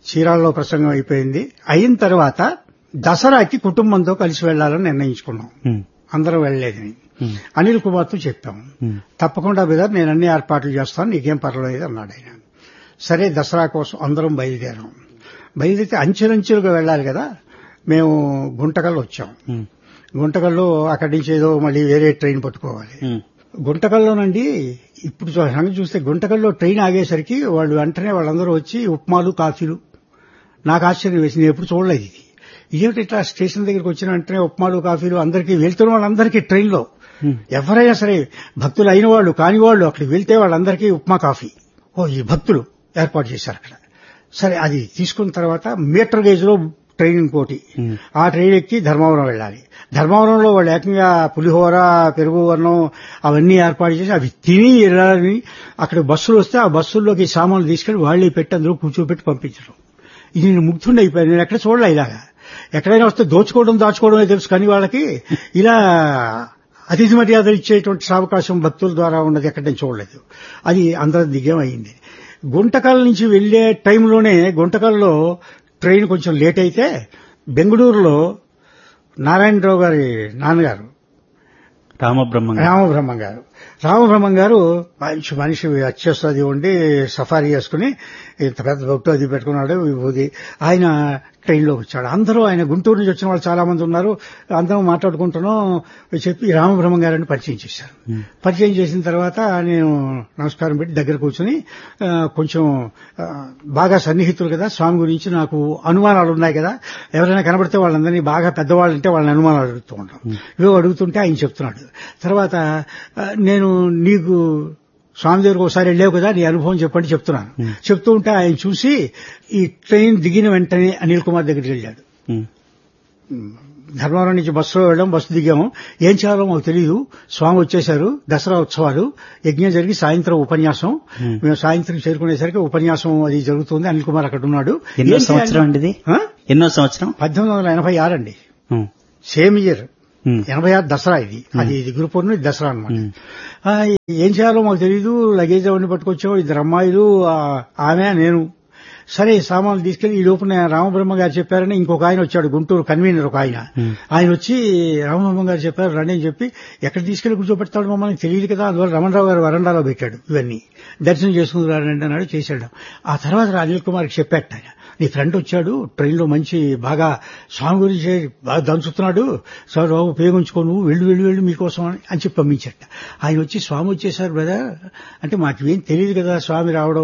చీరాల్లో ప్రసంగం అయిపోయింది అయిన తర్వాత దసరాకి కుటుంబంతో కలిసి వెళ్లాలని నిర్ణయించుకున్నాం ఉమ్, అందరం వెళ్లేదని ఉమ్, అనిల్ కుమార్తో చెప్పాము ఉమ్, తప్పకుండా బ్రదర్ నేను అన్ని ఏర్పాట్లు చేస్తాను నీకేం పర్వాలేదు అన్నాడు ఆయన సరే దసరా కోసం అందరం బయలుదేరాం బయలుదేరితే అంచెలంచెలుగా వెళ్ళాలి కదా మేము గుంటకల్ వచ్చాం ఉమ్, గుంటకల్లో అక్కడి నుంచి ఏదో మళ్ళీ వేరే ట్రైన్ పట్టుకోవాలి ఉమ్, గుంటకల్లోనండి ఇప్పుడు చూ- సంగతి చూస్తే గుంటకల్లో ట్రైన్ ఆగేసరికి వాళ్ళు వెంటనే వాళ్ళందరూ వచ్చి ఉప్మాలు కాఫీలు నాకు ఆశ్చర్యం వేసింది నేను ఎప్పుడు చూడలేదు ఇది ఇదేమిటి ఇట్లా స్టేషన్ దగ్గరికి వచ్చిన వెంటనే ఉప్మాలు కాఫీలు అందరికీ వెళ్తున్న వాళ్ళందరికీ ట్రైన్లో ఉమ్, ఎవరైనా సరే భక్తులు అయిన వాళ్ళు కాని వాళ్ళు అక్కడికి వెళ్తే వాళ్ళందరికీ ఉప్మా కాఫీ ఓ ఈ భక్తులు ఏర్పాటు చేశారు అక్కడ సరే అది తీసుకున్న తర్వాత మీటర్ గేజ్ లో ట్రైన్ ఇంకోటి ఉమ్, ఆ ట్రైన్ ఎక్కి ధర్మవరం వెళ్ళాలి ధర్మవరంలో వాళ్ళు ఏకంగా పులిహోర పెరుగు అన్నం అవన్నీ ఏర్పాటు చేసి అవి తిని వెళ్ళాలని అక్కడ బస్సులు వస్తే ఆ బస్సుల్లోకి ఈ సామాన్లు తీసుకెళ్లి వాళ్ళే పెట్టి అందులో కూర్చోబెట్టి పంపించడం ఇది నేను ముగ్ధుండి అయిపోయాను నేను ఎక్కడ చూడలే ఇలాగా ఎక్కడైనా వస్తే దోచుకోవడం దాచుకోవడమే తెలుసు కానీ వాళ్ళకి ఇలా అతిథి మర్యాదలు ఇచ్చేటువంటి అవకాశం భక్తుల ద్వారా ఉన్నది ఎక్కడ నేను చూడలేదు అది అందరి దిగేం అయింది గుంటకల్ నుంచి వెళ్లే టైంలోనే గుంటకల్లో ట్రైన్ కొంచెం లేట్ అయితే బెంగళూరులో నారాయణరావు గారి నాన్నగారు రామబ్రహ్మం గారు. రామబ్రహ్మం గారు రామబ్రహ్మం గారు మంచి మనిషి అత్యవసది ఉండి సఫారీ చేసుకుని ఇంత పెద్ద భక్తు అది పెట్టుకున్నాడు విభూది ఆయన ట్రైన్లో వచ్చాడు అందరూ ఆయన గుంటూరు నుంచి వచ్చిన వాళ్ళు చాలా మంది ఉన్నారు అందరం మాట్లాడుకుంటున్నాం చెప్పి రామబ్రహ్మం గారిని పరిచయం చేశారు ఉమ్, పరిచయం చేసిన తర్వాత నేను నమస్కారం పెట్టి దగ్గర కూర్చుని ఆ, కొంచెం ఆ, బాగా సన్నిహితులు కదా స్వామి గురించి నాకు అనుమానాలు ఉన్నాయి కదా ఎవరైనా కనబడితే వాళ్ళందరినీ బాగా పెద్దవాళ్ళు అంటే వాళ్ళని అనుమానాలు అడుగుతూ ఉంటాం ఇవో అడుగుతుంటే ఆయన చెప్తున్నాడు తర్వాత ఆ, నేను నీకు స్వామి దగ్గరకు ఒకసారి వెళ్ళావు కదా నీ అనుభవం చెప్పండి చెప్తున్నాను చెప్తూ ఉంటే ఆయన చూసి ఈ ట్రైన్ దిగిన వెంటనే అనిల్ కుమార్ దగ్గరికి వెళ్ళాడు ఉమ్, ధర్మవరం నుంచి బస్సులో వెళ్ళాం బస్సు దిగాము ఏం చేయాలో మాకు తెలియదు స్వామి వచ్చేశారు దసరా ఉత్సవాలు యజ్ఞం జరిగి సాయంత్రం ఉపన్యాసం Hmm. మేము సాయంత్రం చేరుకునేసరికి ఉపన్యాసం అది జరుగుతుంది అనిల్ కుమార్ అక్కడ ఉన్నాడు ఎన్నో ఏం సంవత్సరం చేయాలి? అండి ఇది ఆ? ఎన్నో సంవత్సరం పద్దెనిమిది వందల ఎనభై ఆరు అండి ఉమ్, సేమ్ ఇయర్ ఉమ్, ఎనభై ఆరు దసరా ఇది అది ఇది గురు పౌర్ణమి ఇది దసరా అనమాట ఉమ్, ఏం చేయాలో మాకు తెలియదు లగేజ్ అవన్నీ పట్టుకొచ్చాం ఇద్దరు అమ్మాయిలు ఆ, ఆమె నేను సరే ఈ సామాన్లు తీసుకెళ్లి ఈ లోపు నేను రామబ్రహ్మ గారు చెప్పారని ఇంకొక ఆయన వచ్చాడు గుంటూరు కన్వీనర్ ఒక ఆయన ఉమ్, ఆయన వచ్చి రామబ్రహ్మ గారు చెప్పారు రండి అని చెప్పి ఎక్కడ తీసుకెళ్లి కూర్చోబెడతాడు మమ్మల్ని తెలియదు కదా అందువల్ల రమణరావు గారు వరండాలో పెట్టాడు ఇవన్నీ దర్శనం చేసుకుని రండి అన్నాడు చేశాడు ఆ తర్వాత అనిల్ కుమార్కి చెప్పాట ఆయన నీ ఫ్రెండ్ వచ్చాడు ట్రైన్లో మంచి బాగా స్వామి గురించి బాగా దంచుతున్నాడు సార్ బాబు ఉపయోగించుకో నువ్వు వెళ్ళు వెళ్ళు వెళ్ళు మీకోసం అని అని చెప్పి పంపించట ఆయన వచ్చి స్వామి వచ్చేసారు బ్రదర్ అంటే మాకు ఏం తెలియదు కదా స్వామి రావడం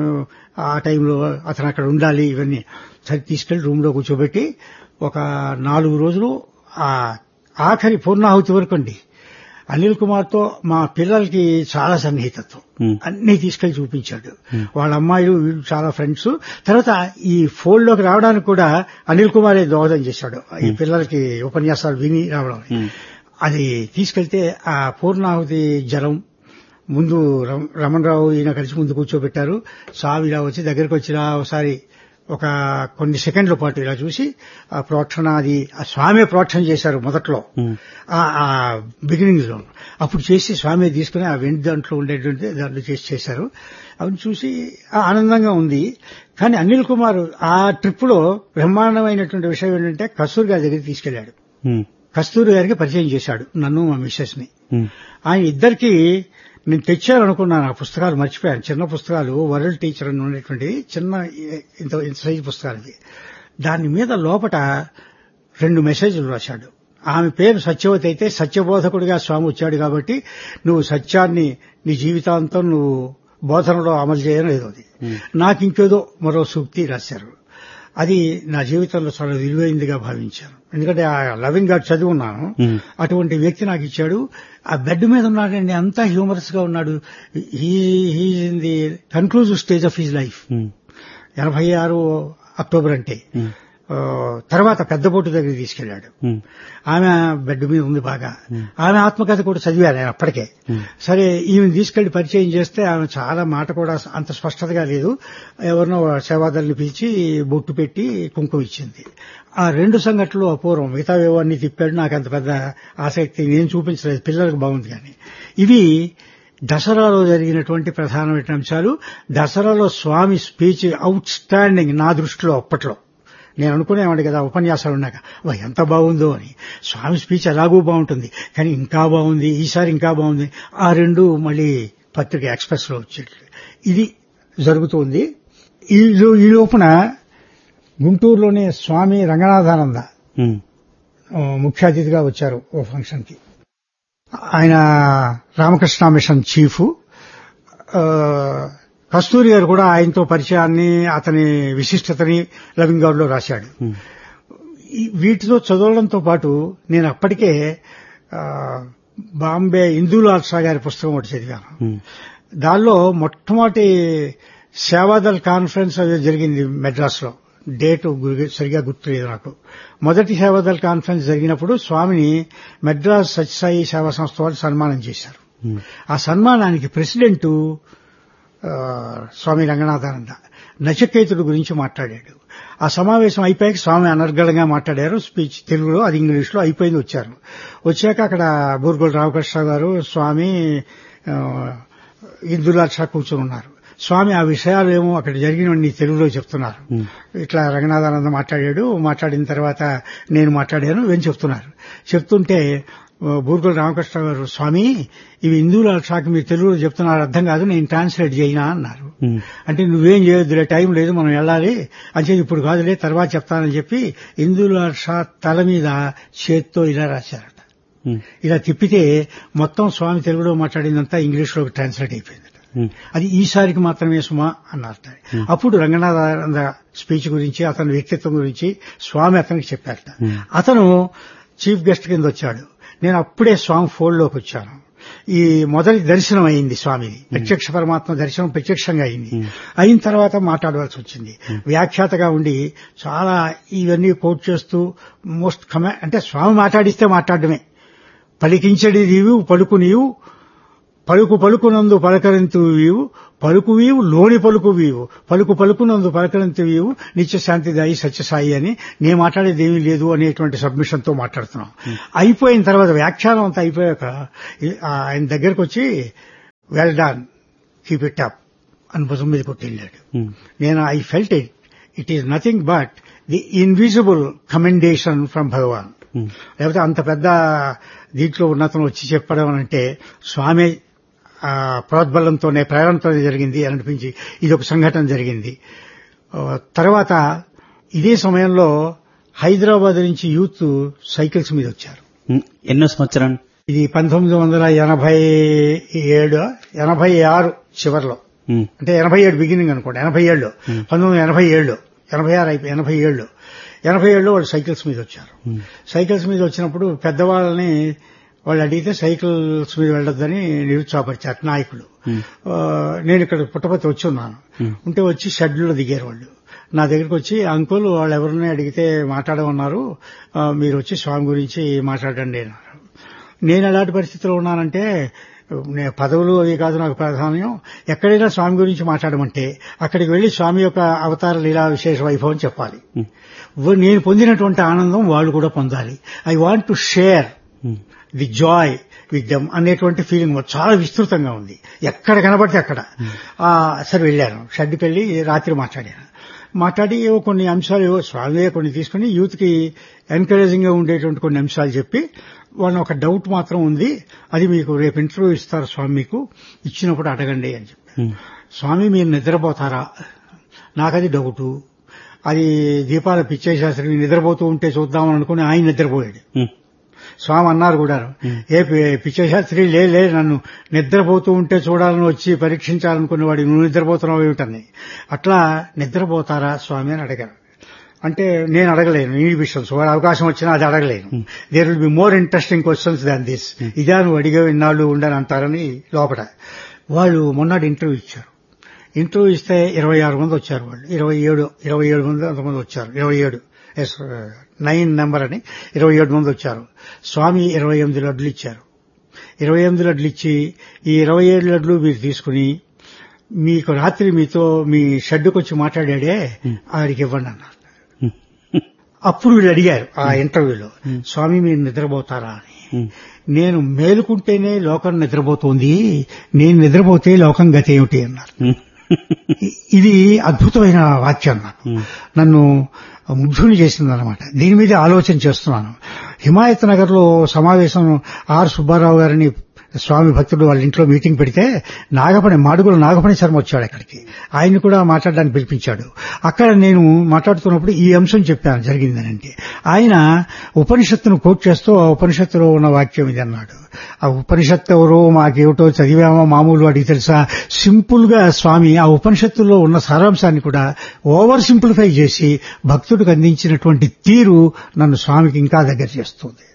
ఆ టైంలో అతను అక్కడ ఉండాలి ఇవన్నీ సరే తీసుకెళ్లి రూమ్ లో కూర్చోబెట్టి ఒక నాలుగు రోజులు ఆ ఆఖరి పూర్ణాహుతి వరకు అండి అనిల్ కుమార్ తో మా పిల్లలకి చాలా సన్నిహితత్వం ఉమ్, అన్ని తీసుకెళ్లి చూపించాడు వాళ్ళ అమ్మాయిలు వీళ్ళు చాలా ఫ్రెండ్స్ తర్వాత ఈ ఫోల్డ్ లోకి రావడానికి కూడా అనిల్ కుమారే దోహదం చేశాడు ఈ పిల్లలకి ఉపన్యాసాలు విని రావడం ఉమ్, అది తీసుకెళ్తే ఆ పూర్ణాహుతి జలం ముందు రమ- రమణరావు ఈయన కలిసి ముందు కూర్చోబెట్టారు స్వామి ఇలా వచ్చి దగ్గరికి వచ్చిన ఒకసారి ఒక కొన్ని సెకండ్ల పాటు ఇలా చూసి ఆ ప్రోక్షణ అది ఆ స్వామి ప్రోక్షణ చేశారు మొదట్లో ఉమ్, ఆ బిగినింగ్ లో అప్పుడు చేసి స్వామి తీసుకుని ఆ వెండి దాంట్లో ఉండేటువంటి దాంట్లో చేసి చేశారు అవి చూసి ఆ ఆనందంగా ఉంది కానీ అనిల్ కుమార్ ఆ ట్రిప్ లో బ్రహ్మాండమైనటువంటి విషయం ఏంటంటే కస్తూరి గారి దగ్గరికి తీసుకెళ్లాడు ఉమ్, కస్తూరి గారికి పరిచయం చేశాడు నన్ను మా మిస్సెస్ ని ఉమ్, ఆయన ఇద్దరికి నేను తెచ్చాను అనుకున్నాను ఆ పుస్తకాలు మర్చిపోయాను చిన్న పుస్తకాలు వరల్డ్ టీచర్ అని ఉండేటువంటి చిన్న ఇంత ఇంత సైజు పుస్తకాలు ఇవి దాని మీద లోపట రెండు మెసేజ్లు రాశాడు ఆమె పేరు సత్యవతి అయితే సత్యబోధకుడిగా స్వామి వచ్చాడు కాబట్టి నువ్వు సత్యాన్ని నీ జీవితాంతం నువ్వు బోధనలో అమలు చేయడం లేదు అది ఉమ్, నాకు ఇంకేదో మరో సూక్తి రాశారు అది నా జీవితంలో చాలా విలువైందిగా భావించాను ఎందుకంటే ఆ లవింగ్ గాడ్ చదువున్నాను ఉమ్, అటువంటి వ్యక్తి నాకు ఇచ్చాడు ఆ బెడ్ మీద ఉన్నాడండి అంతా హ్యూమరస్ గా ఉన్నాడు he in the conclusive stage of his life um, ఎనభై ఆరు అక్టోబర్ అంటే ఉమ్, ఆ, తర్వాత పెద్ద బొట్టు దగ్గరికి తీసుకెళ్లాడు ఉమ్, ఆమె బెడ్ మీద ఉంది బాగా Hmm. ఆమె ఆత్మకథ కూడా చదివాను నేను అప్పటికే ఉమ్, సరే ఈమె తీసుకెళ్లి పరిచయం చేస్తే ఆమె చాలా మాట కూడా అంత స్పష్టతగా లేదు ఎవరినో సేవాదారుని పిలిచి బొట్టు పెట్టి కుంకుమ ఇచ్చింది ఆ రెండు సంఘటనలు అపూర్వం మిగతా అన్ని తిప్పాడు నాకు అంత పెద్ద ఆసక్తి నేను చూపించలేదు పిల్లలకు బాగుంది కానీ ఇవి దసరాలో జరిగినటువంటి ప్రధానమైన అంశాలు దసరాలో స్వామి స్పీచ్ అవుట్ స్టాండింగ్ నా దృష్టిలో అప్పట్లో నేను అనుకునేవాడి కదా ఉపన్యాసాలు ఉన్నాక వా ఎంత బాగుందో అని స్వామి స్పీచ్ ఎలాగూ బాగుంటుంది కానీ ఇంకా బాగుంది ఈసారి ఇంకా బాగుంది ఆ రెండు మళ్ళీ పత్రిక ఎక్స్ప్రెస్ లో వచ్చేట్లు ఇది జరుగుతుంది ఈ లో- ఈ లోపున గుంటూరులోనే స్వామి రంగనాథానంద ఉమ్, ఆ, ముఖ్య అతిథిగా వచ్చారు ఓ ఫంక్షన్ కి ఆయన రామకృష్ణ మిషన్ చీఫ్ ఆ, కస్తూరి గారు కూడా ఆయనతో పరిచయాన్ని అతని విశిష్టతని లవింగ్ లో రాశాడు ఉమ్, ఈ వీటితో చదవడంతో పాటు నేను అప్పటికే ఆ, బాంబే ఇందూలాల్ షా గారి పుస్తకం ఒకటి చదివాను ఉమ్, దానిలో మొట్టమొదటి సేవాదల్ కాన్ఫరెన్స్ అది జరిగింది మెడ్రాస్ లో డేట్ గు- సరిగా గుర్తులేదు నాకు మొదటి సేవాదల్ కాన్ఫరెన్స్ జరిగినప్పుడు స్వామిని మెడ్రాస్ సత్యసాయి సేవా సంస్థ వాళ్ళు సన్మానం చేశారు ఉమ్, ఆ సన్మానానికి ప్రెసిడెంట్ ఆ, స్వామి రంగనాథానంద నచికేతుడు గురించి మాట్లాడాడు ఆ సమావేశం అయిపోయాక స్వామి అనర్గళంగా మాట్లాడారు స్పీచ్ తెలుగులో అది ఇంగ్లీష్లో అయిపోయింది వచ్చారు వచ్చాక అక్కడ బూర్గోల్ రామకృష్ణ గారు స్వామి ఆ, ఇందులాల్ షా కూర్చొని ఉన్నారు స్వామి ఆ విషయాలు ఏమో అక్కడ జరిగినవన్నీ తెలుగులో చెప్తున్నారు ఉమ్, ఇట్లా రంగనాథానంద మాట్లాడాడు మాట్లాడిన తర్వాత నేను మాట్లాడాను ఇవన్నీ చెప్తున్నారు చెప్తుంటే ఆ, బూర్గుల రామకృష్ణ గారు స్వామి ఇవి హిందువుల షాకి మీరు తెలుగులో చెప్తున్నారు అర్థం కాదు నేను ట్రాన్స్లేట్ చేయనా అన్నారు ఉమ్, అంటే నువ్వేం చేయొద్దులే టైం లేదు మనం వెళ్ళాలి అంటే ఇప్పుడు కాదులే తర్వాత చెప్తానని చెప్పి హిందువుల షా తల మీద చేత్తో ఇలా రాశారట ఉమ్, ఇలా తిప్పితే మొత్తం స్వామి తెలుగులో మాట్లాడిందంతా ఇంగ్లీష్లోకి ట్రాన్స్లేట్ అయిపోయిందట ఉమ్, అది ఈసారికి మాత్రమే సుమా అన్నారట అప్పుడు రంగనాథానంద స్పీచ్ గురించి అతని వ్యక్తిత్వం గురించి స్వామి అతనికి చెప్పారట Hmm. అతను చీఫ్ గెస్ట్ కింద వచ్చాడు నేను అప్పుడే స్వామి ఫోల్డ్లోకి వచ్చాను ఈ మొదటి దర్శనం అయింది స్వామిది ప్రత్యక్ష పరమాత్మ దర్శనం ప్రత్యక్షంగా అయింది Hmm. అయిన తర్వాత మాట్లాడవలసి వచ్చింది వ్యాఖ్యాతగా ఉండి చాలా ఇవన్నీ కోట్ చేస్తూ మోస్ట్ కమా అంటే స్వామి మాట్లాడిస్తే మాట్లాడడమే పలికించడి నీవు పలుకు నీవు పలుకు పలుకునందు పలకరింతు వీవు పలుకు వీవు లోని పలుకు వీవు పలుకు పలుకునందు పలకరింతు వీవు నిత్య శాంతిదాయి సత్యసాయి అని నేను మాట్లాడేది ఏమీ లేదు అనేటువంటి సబ్మిషన్ తో మాట్లాడుతున్నాం అయిపోయిన తర్వాత వ్యాఖ్యానం అంతా అయిపోయాక ఈ- ఆ ఆయన దగ్గరకు వచ్చి well done keep it up అని భుజం మీద కొట్టి వెళ్ళాడు ఉమ్, నేను I felt it it is nothing but the invisible commendation from Bhagawan um, లేకపోతే అంత పెద్ద దీంట్లో ఉన్నతను వచ్చి చెప్పడం అని అంటే స్వామి ఆ, ప్రోద్బలంతోనే ప్రేరణతోనే జరిగింది అని అనిపించి ఇది ఒక సంఘటన జరిగింది ఆ, తర్వాత ఇదే సమయంలో హైదరాబాద్ నుంచి యూత్ సైకిల్స్ మీద వచ్చారు ఉమ్, ఎన్నో సంవత్సరం ఇది పంతొమ్మిది వందల ఎనభై ఏడు ఎనభై ఆరు చివరిలో ఉమ్, అంటే ఎనభై ఏడు బిగినింగ్ అనుకోండి ఎనభై ఏళ్ళు పంతొమ్మిది వందల ఎనభై ఏళ్ళు ఎనభై ఆరు అయిపోయి ఎనభై ఏళ్ళు ఎనభై ఏళ్ళు వాళ్ళు సైకిల్స్ మీద వచ్చారు ఉమ్, సైకిల్స్ మీద వచ్చినప్పుడు పెద్దవాళ్ళని వాళ్ళు అడిగితే సైకిల్స్ మీద వెళ్ళొద్దని నిరుత్సాహపరిచారు నాయకులు ఉమ్, ఆ, నేను ఇక్కడ పుట్టపతి వచ్చి ఉన్నాను ఉమ్, ఉంటే వచ్చి షెడ్యూల్లో దిగారు వాళ్ళు నా దగ్గరికి వచ్చి అంకుల్ వాళ్ళు ఎవరిని అడిగితే మాట్లాడమన్నారు ఆ, మీరు వచ్చి స్వామి గురించి మాట్లాడండి అన్నారు నేను ఎలాంటి పరిస్థితిలో ఉన్నానంటే నే- పదవులు అవి కాదు నాకు ప్రాధాన్యం ఎక్కడైనా స్వామి గురించి మాట్లాడమంటే అక్కడికి వెళ్లి స్వామి యొక్క అవతార లీలా విశేష వైభవం చెప్పాలి ఉమ్, వ- నేను పొందినటువంటి ఆనందం వాళ్ళు కూడా పొందాలి I want to share um, the joy with them అనేటువంటి ఫీలింగ్ చాలా విస్తృతంగా ఉంది ఎక్కడ కనబడితే అక్కడ ఆ, సరే వెళ్ళాను షెడ్కి వెళ్ళి రాత్రి మాట్లాడాను మాట్లాడి ఏవో కొన్ని అంశాలు ఏవో స్వామియే కొన్ని తీసుకుని యూత్ కి ఎంకరేజింగ్ గా ఉండేటువంటి కొన్ని అంశాలు చెప్పి వాళ్ళని ఒక డౌట్ మాత్రం ఉంది అది మీకు రేపు ఇంటర్వ్యూ ఇస్తారు స్వామి మీకు ఇచ్చినప్పుడు అడగండి అని చెప్పి ఉమ్, స్వామి మీరు నిద్రపోతారా నాకది డౌటు అది దీపాల పిచ్చేశాస్త్రి నిద్రపోతూ ఉంటే చూద్దామని అనుకుని ఆయన నిద్రపోయాడు ఉమ్, స్వామి అన్నారు కూడా ఏ పి- పిచ్చేశాస్త్రి లే లే నన్ను నిద్రపోతూ ఉంటే చూడాలని వచ్చి పరీక్షించాలనుకునేవాడు నువ్వు నిద్రపోతున్నావు ఏమిటని అట్లా నిద్రపోతారా స్వామి అని అడిగారు అంటే నేను అడగలేను ఈ విషయం వాడు అవకాశం వచ్చినా అది అడగలేను there will be more interesting questions than this ఇదా నువ్వు అడిగావు ఇన్నాళ్ళు ఉండని అంటారని లోపల వాళ్ళు మొన్నటి ఇంటర్వ్యూ ఇచ్చారు ఇంటర్వ్యూ ఇస్తే ఇరవై ఆరు మంది వచ్చారు వాళ్ళు ఇరవై ఏడు ఇరవై ఏడు మంది అంతమంది వచ్చారు ఇరవై ఏడు ఎస్ నైన్ నెంబర్ అని ఇరవై ఏడు మంది వచ్చారు స్వామి ఇరవై ఎనిమిది లడ్లు ఇచ్చారు ఇరవై ఎనిమిది లడ్లు ఇచ్చి ఈ ఇరవై ఏడు లడ్లు మీరు తీసుకుని మీకు రాత్రి మీతో మీ షెడ్డుకు వచ్చి మాట్లాడాడే ఆడికి ఇవ్వండి అన్నారు ఉమ్, అప్పుడు వీళ్ళు అడిగారు ఆ ఇంటర్వ్యూలో స్వామి మీరు నిద్రపోతారా అని ఉమ్, నేను మేలుకుంటేనే లోకం నిద్రపోతోంది నేను నిద్రపోతే లోకం గతి ఏమిటి అన్నారు ఇ- ఇది అద్భుతమైన వాక్యం నాకు నన్ను ముగ్ధుని చేసిందనమాట దీని మీద ఆలోచన చేస్తున్నాను హిమాయత్ నగర్ లో సమావేశం ఆర్ సుబ్బారావు గారిని స్వామి భక్తుడు వాళ్ళ ఇంట్లో మీటింగ్ పెడితే నాగపణి మాడుగుల నాగపణి శర్మ వచ్చాడు అక్కడికి ఆయన్ని కూడా మాట్లాడడానికి పిలిపించాడు అక్కడ నేను మాట్లాడుతున్నప్పుడు ఈ అంశం చెప్పాను జరిగిందనంటే ఆయన ఉపనిషత్తును కోట్ చేస్తూ ఆ ఉపనిషత్తులో ఉన్న వాక్యం ఇది అన్నాడు ఆ ఉపనిషత్తు ఎవరో మాకేమిటో చదివామో మామూలు వాడికి తెలుసా సింపుల్ గా స్వామి ఆ ఉపనిషత్తుల్లో ఉన్న సారాంశాన్ని కూడా ఓవర్ సింప్లిఫై చేసి భక్తుడికి అందించినటువంటి తీరు నన్ను స్వామికి ఇంకా దగ్గర చేస్తుంది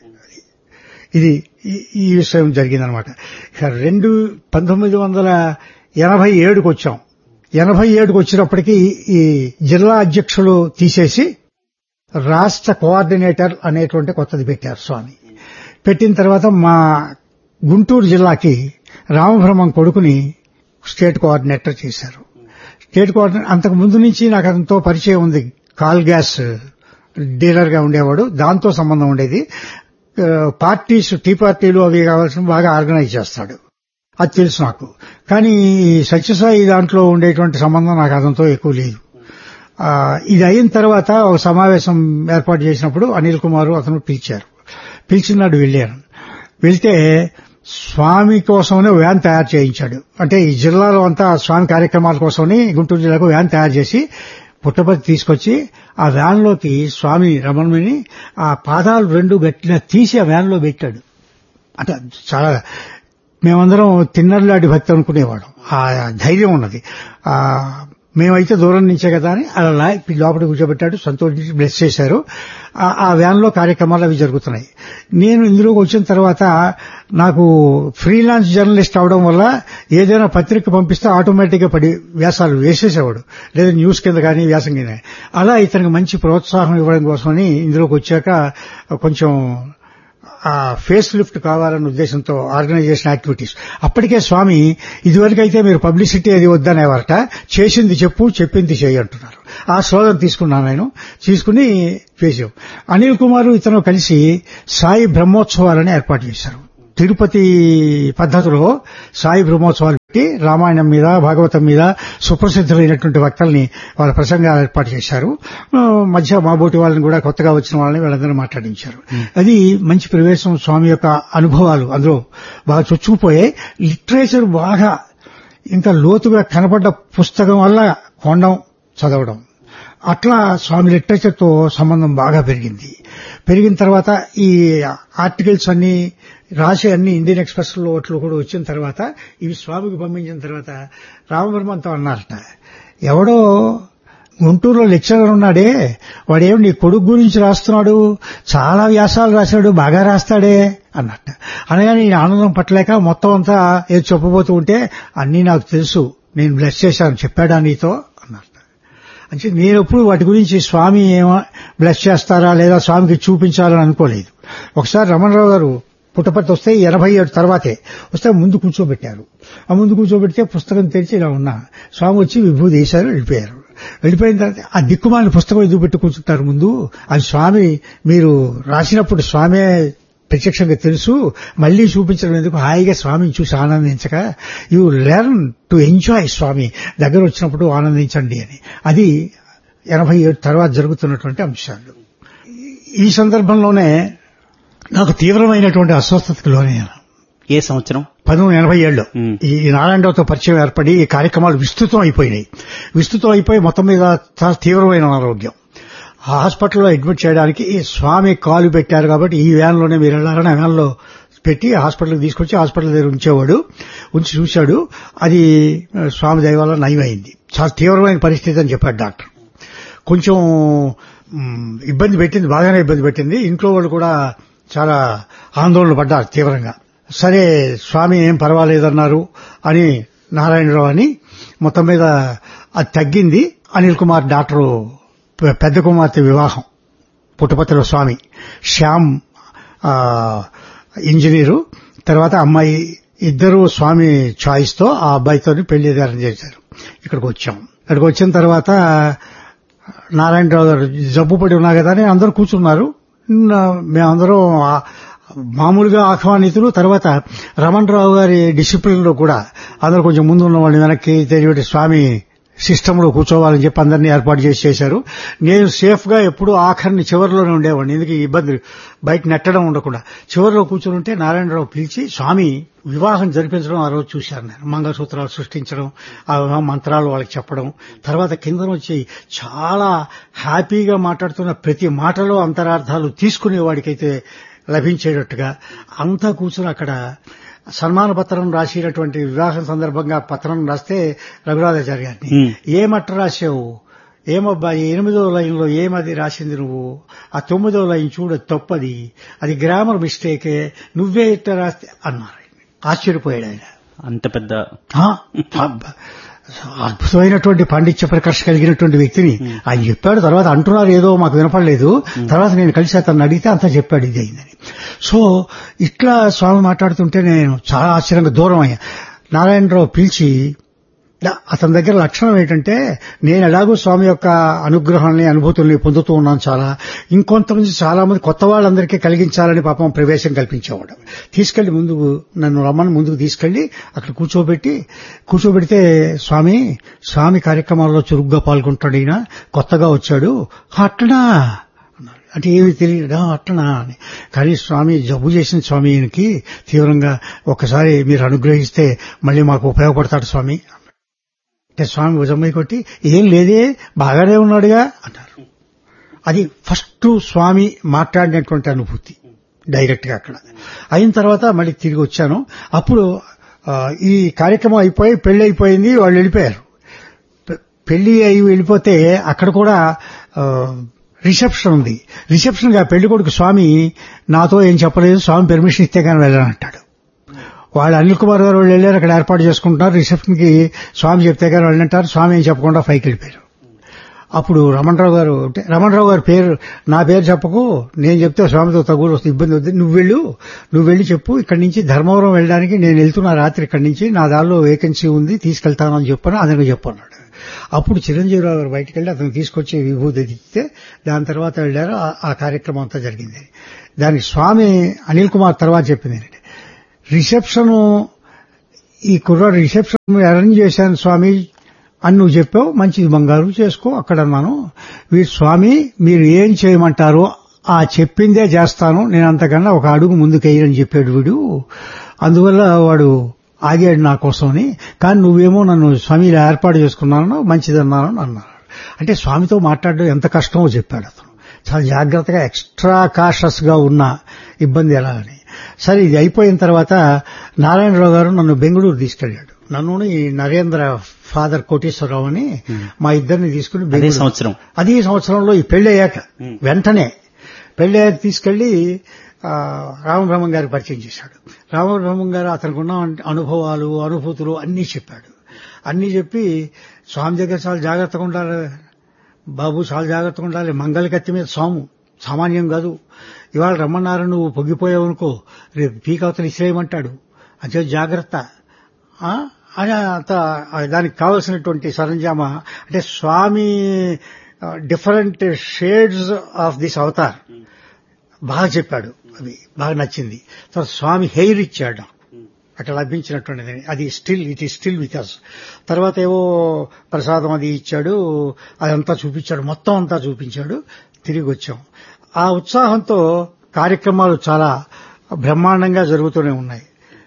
ఇది ఈ- ఈ విషయం జరిగిందనమాట ఇక రెండు పంతొమ్మిది వందల ఎనభై ఏడుకు వచ్చాం ఎనభై ఏడుకు వచ్చినప్పటికీ ఈ జిల్లా అధ్యక్షులు తీసేసి రాష్ట్ర కోఆర్డినేటర్ అనేటువంటి కొత్తది పెట్టారు స్వామి పెట్టిన తర్వాత మా గుంటూరు జిల్లాకి రామబ్రహ్మం కొడుకుని స్టేట్ కోఆర్డినేటర్ చేశారు స్టేట్ కోఆర్డినేటర్ అంతకు ముందు నుంచి నాకు అతనితో పరిచయం ఉంది కాల్ గ్యాస్ డీలర్ గా ఉండేవాడు దాంతో సంబంధం ఉండేది ఆ, పార్టీస్ టీ పార్టీలు అవి కావాల్సిన బాగా ఆర్గనైజ్ చేస్తాడు అది తెలుసు నాకు కానీ ఈ సత్యసాయి దాంట్లో ఉండేటువంటి సంబంధం నాకు అతనితో ఎక్కువ లేదు ఆ, ఇది అయిన తర్వాత ఒక సమావేశం ఏర్పాటు చేసినప్పుడు అనిల్ కుమార్ అతను పిలిచారు పిలిచినాడు వెళ్ళాను వెళ్తే స్వామి కోసమనే వ్యాన్ తయారు చేయించాడు అంటే ఈ జిల్లాలో అంతా స్వామి కార్యక్రమాల కోసమని గుంటూరు జిల్లాకు వ్యాన్ తయారు చేసి పుట్టపర్తి తీసుకొచ్చి ఆ వ్యాన్ లోకి స్వామి రమణుని ఆ పాదాలు రెండు గట్టిన తీసి ఆ వ్యాన్ లో పెట్టాడు అంటే చాలా మేమందరం తిన్నర్లాంటి భక్తి అనుకునేవాళ్ళం ఆ ధైర్యం ఉన్నది ఆ మేమైతే దూరం నుంచే కదా అని అలా లా- లోపల కూర్చోబెట్టాడు సంతోషించి బ్లెస్ చేశారు ఆ- ఆ వ్యాన్ లో కార్యక్రమాలు అవి జరుగుతున్నాయి నేను ఇందులోకి వచ్చిన తర్వాత నాకు ఫ్రీలాన్స్ జర్నలిస్ట్ అవడం వల్ల ఏదైనా పత్రిక పంపిస్తే ఆటోమేటిక్ గా పడి వ్యాసాలు వేసేసేవాడు లేదా న్యూస్ కింద కానీ వ్యాసం కింద కానీ. అలా ఇతనికి మంచి ప్రోత్సాహం ఇవ్వడం కోసమని ఇందులోకి వచ్చాక కొంచెం ఆ ఫేస్ లిఫ్ట్ కావాలన్న ఉద్దేశంతో ఆర్గనైజేషన్ యాక్టివిటీస్ అప్పటికే స్వామి ఇదివరకైతే మీరు పబ్లిసిటీ అది వద్దనేవారట చేసింది చెప్పు చెప్పింది చేయి అంటున్నారు ఆ స్లోగన్ తీసుకున్నాను నేను తీసుకుని చేసాం అనిల్ కుమార్ ఇతను కలిసి సాయి బ్రహ్మోత్సవాలని ఏర్పాటు చేశారు తిరుపతి పద్ధతిలో సాయి బ్రహ్మోత్సవాలు పెట్టి రామాయణం మీద భాగవతం మీద సుప్రసిద్ధులైనటువంటి వక్తల్ని వాళ్ళ ప్రసంగాలు ఏర్పాటు చేశారు ఆ, మధ్య మాబోటి వాళ్ళని కూడా కొత్తగా వచ్చిన వాళ్ళని వీళ్ళందరూ మాట్లాడించారు అది మంచి ప్రవేశం స్వామి యొక్క అనుభవాలు అందులో బాగా చొచ్చుకుపోయాయి లిటరేచర్ బాగా ఇంకా లోతుగా కనపడ్డ పుస్తకం వల్ల కొనడం చదవడం అట్లా స్వామి లిటరేచర్ తో సంబంధం బాగా పెరిగింది పెరిగిన తర్వాత ఈ ఆర్టికల్స్ అన్ని రాసే అన్ని ఇండియన్ ఎక్స్ప్రెస్ లో వాటిలో కూడా వచ్చిన తర్వాత ఇవి స్వామికి పంపించిన తర్వాత రామబ్రహ్మంతో అన్నారట ఎవడో గుంటూరులో లెక్చరర్ ఉన్నాడే వాడేం నీ కొడుకు గురించి రాస్తున్నాడు చాలా వ్యాసాలు రాశాడు బాగా రాస్తాడే అన్నట్ట అనగానే నేను ఆనందం పట్టలేక మొత్తం అంతా ఏది చెప్పబోతూ ఉంటే అన్నీ నాకు తెలుసు నేను బ్లెస్ చేశాను చెప్పాడా నీతో అన్నట్ట అంటే నేను ఎప్పుడు వాటి గురించి స్వామి ఏమో బ్లెస్ చేస్తారా లేదా స్వామికి చూపించాలని అనుకోలేదు ఒకసారి రమణరావు గారు పుట్టపర్తి వస్తే ఎనభై ఏడు తర్వాతే వస్తే ముందు కూర్చోబెట్టారు ఆ ముందు కూర్చోబెడితే పుస్తకం తెరిచి ఇలా ఉన్నా స్వామి వచ్చి విభూతి వేశారు వెళ్ళిపోయారు వెళ్ళిపోయిన తర్వాత ఆ దిక్కుమాలిన పుస్తకం ఎదుగు పెట్టి కూర్చుంటారు ముందు అది స్వామి మీరు రాసినప్పుడు స్వామే ప్రత్యక్షంగా తెలుసు మళ్లీ చూపించడం ఎందుకు హాయిగా స్వామిని చూసి ఆనందించక you learn to enjoy Swami దగ్గర వచ్చినప్పుడు ఆనందించండి అని అది ఎనభై ఏడు తర్వాత జరుగుతున్నటువంటి అంశాలు ఈ సందర్భంలోనే నాకు తీవ్రమైనటువంటి అస్వస్థతకు లోనయ్యాను ఏ సంవత్సరం పంతొమ్మిది వందల ఎనభై ఏడులో మ్. ఈ నారాయణరావుతో పరిచయం ఏర్పడి ఈ కార్యక్రమాలు విస్తృతం అయిపోయినాయి విస్తృతం అయిపోయి మొత్తం మీద చాలా తీవ్రమైన అనారోగ్యం ఆ హాస్పిటల్లో అడ్మిట్ చేయడానికి ఈ స్వామి కాలు పెట్టారు కాబట్టి ఈ వ్యాన్ లోనే మీరు వెళ్ళారని ఆ వ్యాన్ లో పెట్టి హాస్పిటల్కి తీసుకొచ్చి హాస్పిటల్ దగ్గర ఉంచేవాడు ఉంచి చూశాడు అది ఆ, స్వామి దయ వల్ల నయమైంది చాలా తీవ్రమైన పరిస్థితి అని చెప్పాడు డాక్టర్ కొంచెం మ్, ఇబ్బంది పెట్టింది బాగానే ఇబ్బంది పెట్టింది ఇంట్లో వాళ్ళు కూడా చాలా ఆందోళన పడ్డారు తీవ్రంగా సరే స్వామి ఏం పర్వాలేదన్నారు అని నారాయణరావు అని మొత్తం మీద అది తగ్గింది అనిల్ కుమార్ డాక్టరు పె- పెద్ద కుమార్తె వివాహం పుట్టపత్రిలో స్వామి శ్యామ్ ఆ, ఇంజనీరు తర్వాత అమ్మాయి ఇద్దరు స్వామి చాయిస్ తో ఆ అబ్బాయితో పెళ్లి అరేంజ్ చేశారు ఇక్కడికి వచ్చాం ఇక్కడికి వచ్చిన తర్వాత నారాయణరావు గారు జబ్బు పడి ఉన్నా కదా అని అందరూ కూర్చున్నారు నా- మేమందరం ఆ- మామూలుగా ఆహ్వానితులు తర్వాత రమణ్ రావు గారి డిసిప్లిన్ లో కూడా అందరూ కొంచెం ముందు ఉన్న వాళ్ళు వెనక్కి తెలియటి స్వామి సిస్టమ్ లో కూర్చోవాలని చెప్పి అందరినీ ఏర్పాటు చేసి చేశారు నేను సేఫ్ గా ఎప్పుడూ ఆఖరిని చివరిలోనే ఉండేవాడిని ఎందుకు ఈ ఇబ్బంది బయట నెట్టడం ఉండకుండా చివరిలో కూర్చొని ఉంటే నారాయణరావు పిలిచి స్వామి వివాహం జరిపించడం ఆ రోజు చూశాను నేను మంగళసూత్రాలు సృష్టించడం ఆ మంత్రాలు వాళ్ళకి చెప్పడం తర్వాత కింద వచ్చి చాలా హ్యాపీగా మాట్లాడుతున్న ప్రతి మాటలో అంతరార్థాలు తీసుకునేవాడికైతే లభించేటట్టుగా అంతా కూర్చుని అక్కడ సన్మాన పత్రం రాసినటువంటి వివాహం సందర్భంగా పత్రం రాస్తే రఘురాజాచారి గారిని Hmm. ఏమట్ట రాసావు ఏమబ్బాయి ఎనిమిదో లైన్లో ఏమది రాసింది నువ్వు ఆ తొమ్మిదో లైన్ చూడ తప్పది అది గ్రామర్ మిస్టేకే నువ్వే ఇట్ట రాస్తే అన్నారు ఆశ్చర్యపోయాడు ఆయన అంత పెద్ద ఆ, అబ్బ, అద్భుతమైనటువంటి పాండిత్య ప్రకర్ష కలిగినటువంటి వ్యక్తిని ఆయన చెప్పాడు తర్వాత అంటున్నారు ఏదో మాకు వినపడలేదు తర్వాత నేను కలిసి అతను అడిగితే అంతా చెప్పాడు ఇది అయిందని సో ఇట్లా స్వామి మాట్లాడుతుంటే నేను చాలా ఆశ్చర్యంగా దూరం అయ్యా నారాయణరావు పిలిచి దా- అతని దగ్గర లక్షణం ఏంటంటే నేను ఎలాగో స్వామి యొక్క అనుగ్రహాన్ని అనుభూతుల్ని పొందుతూ ఉన్నాను చాలా ఇంకొంతమంది చాలా మంది కొత్త వాళ్ళందరికీ కలిగించాలని పాపం ప్రవేశం కల్పించేవాడు తీసుకెళ్లి ముందుకు నన్ను రమ్మని ముందుకు తీసుకెళ్లి అక్కడ కూర్చోబెట్టి కూర్చోబెడితే స్వామి స్వామి కార్యక్రమాల్లో చురుగ్గా పాల్గొంటాడు ఈయన కొత్తగా వచ్చాడు అట్లనా అన్నారు. అంటే ఏమి తెలియదు అట్లనా అని కానీ స్వామి జబ్బు చేసిన స్వామి ఈయనకి తీవ్రంగా ఒకసారి మీరు అనుగ్రహిస్తే మళ్ళీ మాకు ఉపయోగపడతాడు స్వామి అంటే స్వామి భుజమ్మయ్య కొట్టి ఏం లేదే బాగానే ఉన్నాడుగా అన్నారు అది ఫస్ట్ స్వామి మాట్లాడినటువంటి అనుభూతి డైరెక్ట్ గా అక్కడ అయిన తర్వాత మళ్ళీ తిరిగి వచ్చాను అప్పుడు ఆ, ఈ కార్యక్రమం అయిపోయి పెళ్లి అయిపోయింది వాళ్ళు వెళ్ళిపోయారు పె- పెళ్లి అయి వెళ్ళిపోతే అక్కడ కూడా ఆ, రిసెప్షన్ ఉంది రిసెప్షన్ గా పెళ్లి కొడుకు స్వామి నాతో ఏం చెప్పలేదు స్వామి పెర్మిషన్ ఇస్తే కానీ వెళ్ళనంటాడు వాళ్ళు అనిల్ కుమార్ గారు వాళ్ళు వెళ్ళారు అక్కడ ఏర్పాటు చేసుకుంటున్నారు రిసెప్షన్ కి స్వామి చెప్తే కానీ వాళ్ళు అంటారు స్వామి ఏం చెప్పకుండా పైకి వెళ్ళిపోయారు అప్పుడు రమణరావు గారు అంటే రమణరావు గారి పేరు నా పేరు చెప్పకు నేను చెప్తే స్వామితో తగులు వస్తుంది ఇబ్బంది వద్దు నువ్వు వెళ్ళు నువ్వు వెళ్ళి చెప్పు ఇక్కడి నుంచి ధర్మవరం వెళ్ళడానికి నేను వెళ్తున్నా రాత్రి ఇక్కడి నుంచి నా దానిలో వేకెన్సీ ఉంది తీసుకెళ్తానని చెప్పాను అదనగా చెప్పన్నాడు అప్పుడు చిరంజీవిరావు గారు బయటికి వెళ్ళి అతను తీసుకొచ్చి విభూతి ఇస్తే దాని తర్వాత వెళ్ళారు ఆ- ఆ కార్యక్రమం అంతా జరిగింది దానికి స్వామి అనిల్ కుమార్ తర్వాత చెప్పింది ఏంటంటే రిసెప్షన్ ఈ కుర్రాడు రిసెప్షన్ అరేంజ్ చేశాను స్వామి అని నువ్వు చెప్పావు మంచిది బంగారు చేసుకో అక్కడ అన్నాను వీడు స్వామి మీరు ఏం చేయమంటారో ఆ చెప్పిందే చేస్తాను నేను అంతకన్నా ఒక అడుగు ముందుకెయ్యని చెప్పాడు వీడు అందువల్ల వాడు ఆగాడు నా కోసమని కానీ నువ్వేమో నన్ను స్వామి ఇలా ఏర్పాటు చేసుకున్నాను మంచిదన్నాను అన్నారు అంటే స్వామితో మాట్లాడడం ఎంత కష్టమో చెప్పాడు అతను చాలా జాగ్రత్తగా ఎక్స్ట్రా కాషస్ గా ఉన్న ఇబ్బంది ఎలా అని సరే ఇది అయిపోయిన తర్వాత నారాయణరావు గారు నన్ను బెంగళూరు తీసుకెళ్లాడు నన్ను ఈ నరేంద్ర ఫాదర్ కోటేశ్వరరావు అని మా ఇద్దరిని తీసుకుని అదే బెంగళూరు- సంవత్సరం అదే సంవత్సరంలో ఈ పెళ్లి అయ్యాక Hmm. వెంటనే పెళ్లి అయ్యాక తీసుకెళ్లి ఆ, రామబ్రహ్మం గారికి పరిచయం చేశాడు రామబ్రహ్మం గారు అతనికి ఉన్న అనుభవాలు అనుభూతులు అన్నీ చెప్పాడు అన్నీ చెప్పి స్వామి దగ్గర చాలా జాగ్రత్తగా ఉండాలి బాబు చాలా జాగ్రత్తగా ఉండాలి మంగళ కత్తి మీద స్వాము సామాన్యం కాదు ఇవాళ రమ్మన్నారు నువ్వు పొంగిపోయావు అనుకో రేపు పీకవతలు ఇసిరేయమంటాడు అదే జాగ్రత్త ఆ? అని అంత దానికి కావలసినటువంటి సరంజామా అంటే Swami different shades of this avatar బాగా చెప్పాడు అది బాగా నచ్చింది తర్వాత స్వామి హెయిర్ ఇచ్చాడు అక్కడ లభించినటువంటిది అది స్టిల్ ఇట్ ఈ స్టిల్ విత్ అస్ తర్వాత ఏవో ప్రసాదం అది ఇచ్చాడు అదంతా చూపించాడు మొత్తం అంతా చూపించాడు తిరిగి వచ్చాం ఆ ఉత్సాహంతో కార్యక్రమాలు చాలా బ్రహ్మాండంగా జరుగుతూనే ఉన్నాయి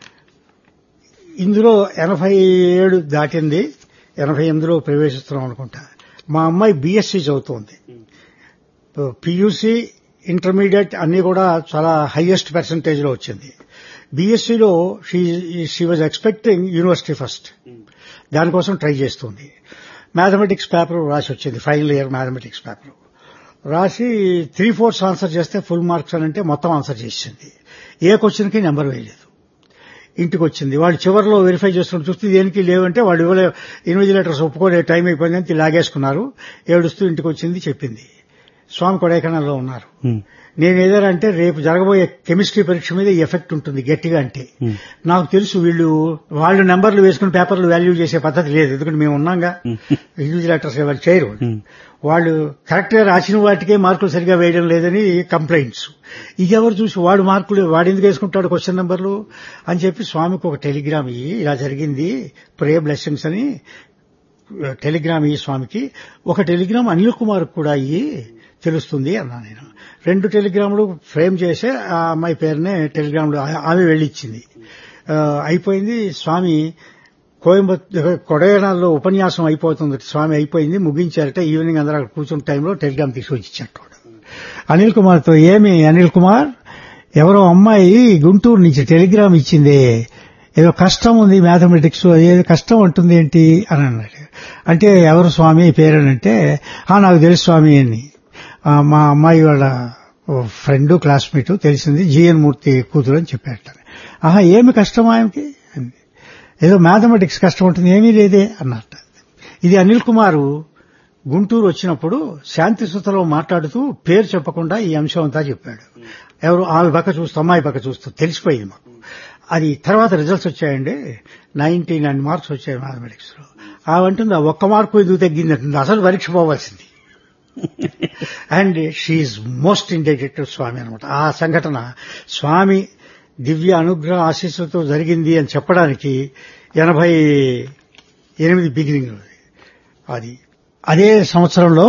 ఇందులో ఎనభై ఏడు దాటింది ఎనభై ఎనిమిదిలో ప్రవేశిస్తున్నాం అనుకుంటా మా అమ్మాయి బీఎస్సీ చదువుతోంది పియూసీ ఇంటర్మీడియట్ అన్ని కూడా చాలా హైయెస్ట్ పర్సంటేజ్ లో వచ్చింది బీఎస్సీలో she was expecting university first దానికోసం ట్రై చేస్తుంది మ్యాథమెటిక్స్ పేపర్ రాసి వచ్చింది ఫైనల్ ఇయర్ మ్యాథమెటిక్స్ పేపర్ రాసి త్రీ ఫోర్త్స్ ఆన్సర్ చేస్తే ఫుల్ మార్క్స్ అని అంటే మొత్తం ఆన్సర్ చేసింది ఏ క్వశ్చన్కి నెంబర్ వేయలేదు ఇంటికి వచ్చింది వాళ్ళు చివరిలో వెరిఫై చేసుకుని చూస్తే దేనికి లేవంటే వాళ్ళు ఇవ్వలే ఇన్విజిలేటర్స్ ఒప్పుకోలే టైం అయిపోయిందని లాగేసుకున్నారు ఏడుస్తూ ఇంటికి వచ్చింది చెప్పింది స్వామి కొడైకెనాల్లో ఉన్నారు ఉమ్, నేను ఏదైనా అంటే రేపు జరగబోయే కెమిస్ట్రీ పరీక్ష మీద ఈ ఎఫెక్ట్ ఉంటుంది గట్టిగా అంటే ఉమ్, నాకు తెలుసు వీళ్ళు వాళ్ళు నెంబర్లు వేసుకుని పేపర్లు వాల్యూ చేసే పద్ధతి లేదు ఎందుకంటే మేము ఉన్నాగా ఉమ్, యూజ్ లెటర్స్ వాళ్ళు చేయరు వాళ్ళు. ఉమ్, వాళ్ళు కరెక్ట్ గా రాసిన వాటికే మార్కులు సరిగా వేయడం లేదని కంప్లైంట్స్ ఇది ఎవరు చూసి వాడు మార్కులు వాడు ఎందుకు వేసుకుంటాడు క్వశ్చన్ నెంబర్లు అని చెప్పి స్వామికి ఒక టెలిగ్రామ్ ఇయ్యి ఇలా జరిగింది ప్రే బ్లెస్సింగ్స్ అని టెలిగ్రామ్ ఇయ్యి స్వామికి ఒక టెలిగ్రామ్ అనిల్ కుమార్ కూడా అయ్యి తెలుస్తుంది అన్నా నేను రెండు టెలిగ్రాములు ఫ్రేమ్ చేసే ఆ అమ్మాయి పేరునే టెలిగ్రాములు ఆ- ఆమె వెళ్ళిచ్చింది ఆ, అయిపోయింది స్వామి కోయంబత్తూర్ కొడైనాల్లో ఉపన్యాసం అయిపోతుంది స్వామి అయిపోయింది ముగించారట ఈవినింగ్ అందరూ అక్కడ కూర్చున్న టైంలో టెలిగ్రామ్ తీసుకొచ్చి ఇచ్చాడు వాడు. అనిల్ కుమార్తో ఏమి అనిల్ కుమార్ ఎవరో అమ్మాయి గుంటూరు నుంచి టెలిగ్రామ్ ఇచ్చింది ఏదో కష్టం ఉంది మ్యాథమెటిక్స్ ఏదో కష్టం అంటుంది ఏంటి అని అన్నాడు అంటే ఎవరు స్వామి పేరేనంటే "ఆ, నాకు తెలుసు స్వామి అని "ఆ, మా అమ్మాయి వాళ్ళ ఫ్రెండ్ క్లాస్మేట్ తెలిసింది జిఎన్ మూర్తి కూతురు అని చెప్పారట ఆహా ఏమి కష్టం ఆయనకి అంది. ఏదో మ్యాథమెటిక్స్ కష్టం ఉంటుంది ఏమీ లేదే అన్నట్ట ఇది అనిల్ కుమారు గుంటూరు వచ్చినప్పుడు శాంతి సుతలో మాట్లాడుతూ పేరు చెప్పకుండా ఈ అంశం అంతా చెప్పాడు ఎవరు ఆమె పక్క చూస్తూ అమ్మాయి పక్క చూస్తూ తెలిసిపోయింది మాకు అది తర్వాత రిజల్ట్స్ వచ్చాయండి నైన్టీ నైన్ మార్క్స్ వచ్చాయి మ్యాథమెటిక్స్ లో ఆమె అంటుంది ఆ ఒక్క మార్కు ఎందుకు తగ్గింది అంటుంది అసలు పరీక్ష పోవాల్సింది and she most indebted to Swami అనమాట ఆ సంఘటన స్వామి దివ్య అనుగ్రహ ఆశీస్సులతో జరిగింది అని చెప్పడానికి ఎనభై ఎనిమిది బిగినింగ్ అది అదే సంవత్సరంలో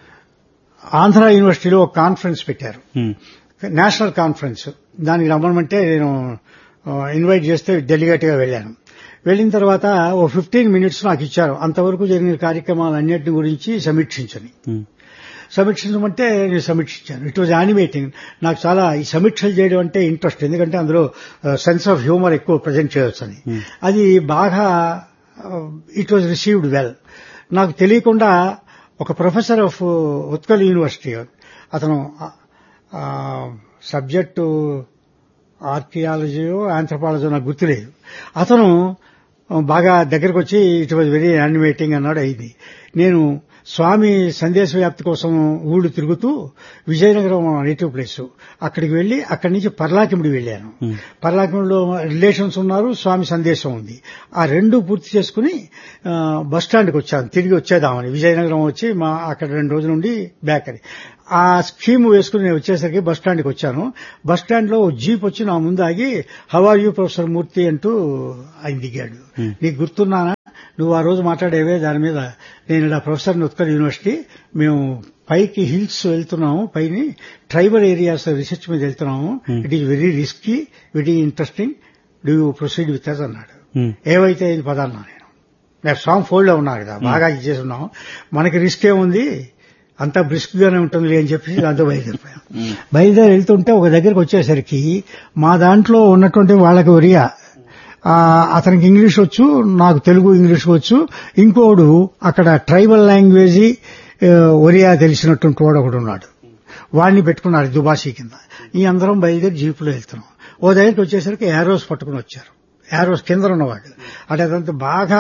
ఆంధ్ర యూనివర్సిటీలో ఒక కాన్ఫరెన్స్ పెట్టారు ఉమ్, నేషనల్ కాన్ఫరెన్స్ దానికి రమ్మనమంటే నేను ఆ, ఇన్వైట్ చేస్తే డెలిగేట్ గా వెళ్ళాను వెళ్ళిన తర్వాత ఓ ఫిఫ్టీన్ మినిట్స్ నాకు ఇచ్చారు అంతవరకు జరిగిన కార్యక్రమాలన్నింటి గురించి సమీక్షించని ఉమ్, సమీక్షించమంటే నేను సమీక్షించాను ఇట్ వాజ్ యానిమేటింగ్ నాకు చాలా ఈ సమీక్షలు చేయడం అంటే ఇంట్రెస్ట్ ఎందుకంటే అందులో సెన్స్ ఆఫ్ హ్యూమర్ ఎక్కువ ప్రజెంట్ చేయొచ్చు అని Hmm. అది బాగా ఇట్ వాజ్ రిసీవ్డ్ వెల్ నాకు తెలియకుండా ఒక ప్రొఫెసర్ ఆఫ్ ఉత్కల్ యూనివర్సిటీ అతను సబ్జెక్టు ఆర్కియాలజీయో ఆంథ్రపాలజీ నాకు గుర్తులేదు అతను బాగా దగ్గరకు వచ్చి ఇట్ వాజ్ వెరీ యానిమేటింగ్ అన్నాడు అయింది నేను స్వామి సందేశ వ్యాప్తి కోసం ఊళ్ళు తిరుగుతూ విజయనగరం నేటివ్ ప్లేస్ అక్కడికి వెళ్లి అక్కడి నుంచి పర్లాకిముడి వెళ్ళాను ఉమ్, పర్లాకిముడిలో రిలేషన్స్ ఉన్నారు స్వామి సందేశం ఉంది ఆ రెండు పూర్తి చేసుకుని ఆ, బస్ స్టాండ్కి వచ్చాను తిరిగి వచ్చేదామని విజయనగరం వచ్చి మా అక్కడ రెండు రోజుల నుండి బ్యాక్ అని ఆ స్కీమ్ వేసుకుని నేను వచ్చేసరికి బస్ స్టాండ్కి వచ్చాను బస్ స్టాండ్ లో జీప్ వచ్చి నా ముందు ఆగి హవార్ యూ ప్రొఫెసర్ మూర్తి అంటూ ఆయన దిగాడు Hmm. నీకు గుర్తున్నానా నువ్వు ఆ రోజు మాట్లాడేవే దాని మీద నేను ఇలా ప్రొఫెసర్ ఉత్కల్ యూనివర్సిటీ మేము పైకి హిల్స్ వెళ్తున్నాము పైన ట్రైబల్ ఏరియాస్ రీసెర్చ్ మీద వెళ్తున్నాము Hmm. It is very risky very interesting do you proceed with us అన్నాడు ఉమ్, ఏవైతే ఇది పదాన్నా నేను నేను సాంగ్ ఫోల్డ్ లో ఉన్నా కదా బాగా ఇచ్చేసి ఉన్నాం మనకి రిస్క్ ఏముంది అంతా బ్రిస్క్ గానే ఉంటుంది అని చెప్పి దాంతో బయలుదేరిపోయాం ఉమ్, బయలుదేరి వెళ్తుంటే ఒక దగ్గరికి వచ్చేసరికి మా దాంట్లో ఉన్నటువంటి వాళ్ళకి ఒరియా ఆ, అతనికి ఇంగ్లీష్ వచ్చు నాకు తెలుగు ఇంగ్లీష్ వచ్చు ఇంకోడు అక్కడ ట్రైబల్ లాంగ్వేజ్ ఒరియా తెలిసినటువంటి వాడు ఒకడు ఉన్నాడు వాడిని పెట్టుకున్నాడు దుబాసీ కింద ఈ అందరం బయలుదేరి జీపులో వెళ్తున్నాం ఓ దగ్గరికి వచ్చేసరికి యారోస్ పట్టుకుని వచ్చారు యారోస్ కింద ఉన్నవాడు అంటే అదంతా బాగా